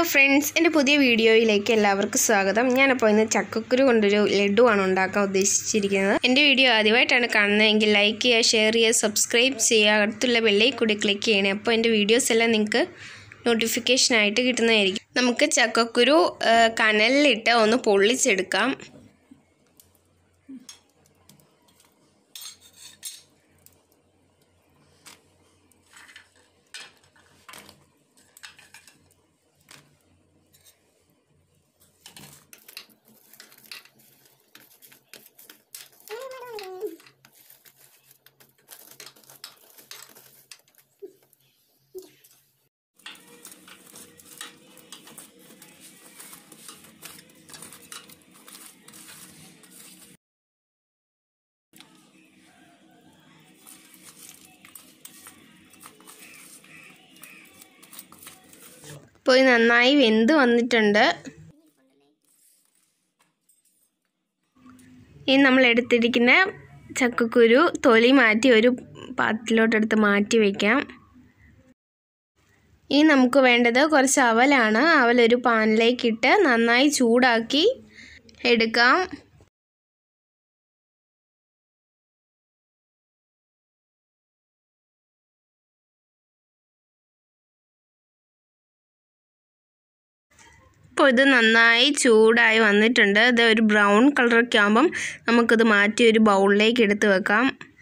friends എൻ്റെ പുതിയ വീഡിയോയിലേക്ക് എല്ലാവർക്കും സ്വാഗതം ഞാനപ്പോൾ ഇന്ന് ചക്കക്കുരു കൊണ്ടൊരു ലഡുവാണ് ഉണ്ടാക്കാൻ ഉദ്ദേശിച്ചിരിക്കുന്നത് എൻ്റെ വീഡിയോ ആദ്യമായിട്ടാണ് കാണുന്നതെങ്കിൽ ലൈക്ക് ചെയ്യുക ഷെയർ ചെയ്യുക സബ്സ്ക്രൈബ് ചെയ്യുക അടുത്തുള്ള ബെല്ലൈ കൂടി ക്ലിക്ക് ചെയ്യണേ അപ്പോൾ എൻ്റെ വീഡിയോസ് എല്ലാം നിങ്ങൾക്ക് നോട്ടിഫിക്കേഷനായിട്ട് കിട്ടുന്നതായിരിക്കും നമുക്ക് ചക്കക്കുരു ആ, കനലിലിട്ട് ഒന്ന് പൊള്ളിച്ചെടുക്കാം ഇപ്പോൾ ഇത് നന്നായി വെന്ത് വന്നിട്ടുണ്ട് ഇനി നമ്മൾ എടുത്തിരിക്കുന്ന ചക്കക്കുരു തൊലി മാറ്റി ഒരു പാത്രത്തിലോട്ടെടുത്ത് മാറ്റി വയ്ക്കാം ഇനി നമുക്ക് വേണ്ടത് കുറച്ച് അവലാണ് അവൽ ഒരു പാനിലേക്കിട്ട് നന്നായി ചൂടാക്കി എടുക്കാം ഇപ്പോൾ ഇത് നന്നായി ചൂടായി വന്നിട്ടുണ്ട് ഇത് ഒരു ബ്രൗൺ കളറൊക്കെ ആകുമ്പം നമുക്കിത് മാറ്റി ഒരു ബൗളിലേക്ക് എടുത്ത് വെക്കാം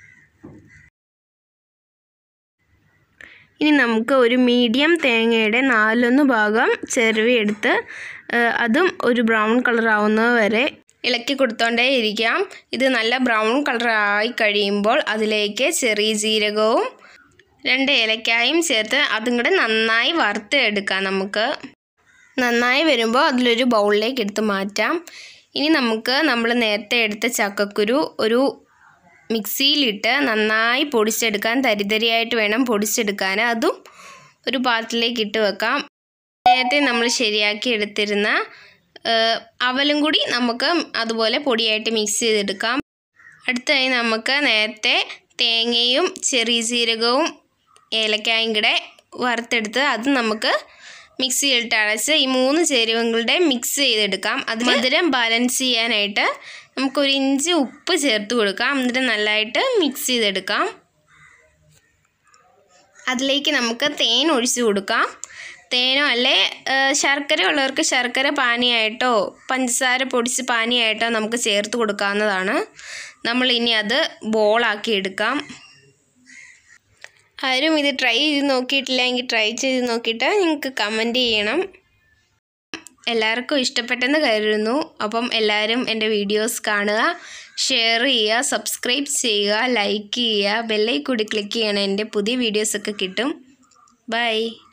ഇനി നമുക്ക് ഒരു മീഡിയം തേങ്ങയുടെ നാലൊന്ന് ഭാഗം ചെറുവി എടുത്ത് ഏഹ്, അതും ഒരു ബ്രൗൺ കളർ ആവുന്നത് വരെ ഇളക്കി കൊടുത്തോണ്ടേ ഇരിക്കാം ഇത് നല്ല ബ്രൗൺ കളർ ആയി കഴിയുമ്പോൾ അതിലേക്ക് ചെറിയ ജീരകവും രണ്ട് ഏലക്കായും ചേർത്ത് അതും കൂടെ നന്നായി വറുത്ത് എടുക്കാം നമുക്ക് നന്നായി വരുമ്പോൾ അതിലൊരു ബൗളിലേക്ക് എടുത്ത് മാറ്റാം ഇനി നമുക്ക് നമ്മൾ നേരത്തെ എടുത്ത ചക്കക്കുരു ഒരു മിക്സിയിലിട്ട് നന്നായി പൊടിച്ചെടുക്കാൻ തരിതരിയായിട്ട് വേണം പൊടിച്ചെടുക്കാൻ അതും ഒരു പാത്രത്തിലേക്ക് ഇട്ട് വെക്കാം നേരത്തെ നമ്മൾ ശരിയാക്കി എടുത്തിരുന്ന ഏഹ്, അവലും കൂടി നമുക്ക് അതുപോലെ പൊടിയായിട്ട് മിക്സ് ചെയ്തെടുക്കാം അടുത്തായി നമുക്ക് നേരത്തെ തേങ്ങയും ചെറിയ ജീരകവും ഏലക്കായും കൂടെ വറുത്തെടുത്ത് അത് നമുക്ക് മിക്സിയിലിട്ട് അടച്ച് ഈ മൂന്ന് ചേരുവകളുടെ മിക്സ് ചെയ്തെടുക്കാം അത് മധുരം ബാലൻസ് ചെയ്യാനായിട്ട് നമുക്കൊരു ഇഞ്ച് ഉപ്പ് ചേർത്ത് കൊടുക്കാം എന്നിട്ട് നല്ലതായിട്ട് മിക്സ് ചെയ്തെടുക്കാം അതിലേക്ക് നമുക്ക് തേൻ ഒഴിച്ചു കൊടുക്കാം തേനോ അല്ലെ ഏഹ്, ശർക്കര ഉള്ളവർക്ക് ശർക്കര പാനിയായിട്ടോ പഞ്ചസാര പൊടിച്ച് പാനിയായിട്ടോ നമുക്ക് ചേർത്ത് കൊടുക്കാവുന്നതാണ് നമ്മൾ ഇനി അത് ബോളാക്കി എടുക്കാം ആരും ഇത് ട്രൈ ചെയ്ത് നോക്കിയിട്ടില്ല എങ്കിൽ ട്രൈ ചെയ്ത് നോക്കിയിട്ട് നിങ്ങൾക്ക് കമൻറ്റ് ചെയ്യണം എല്ലാവർക്കും ഇഷ്ടപ്പെട്ടെന്ന് കരുതുന്നു അപ്പം എല്ലാവരും എൻ്റെ വീഡിയോസ് കാണുക ഷെയർ ചെയ്യുക സബ്സ്ക്രൈബ് ചെയ്യുക ലൈക്ക് ചെയ്യുക ബെല്ലൈ കൂടി ക്ലിക്ക് ചെയ്യണം എൻ്റെ പുതിയ വീഡിയോസൊക്കെ കിട്ടും ബൈ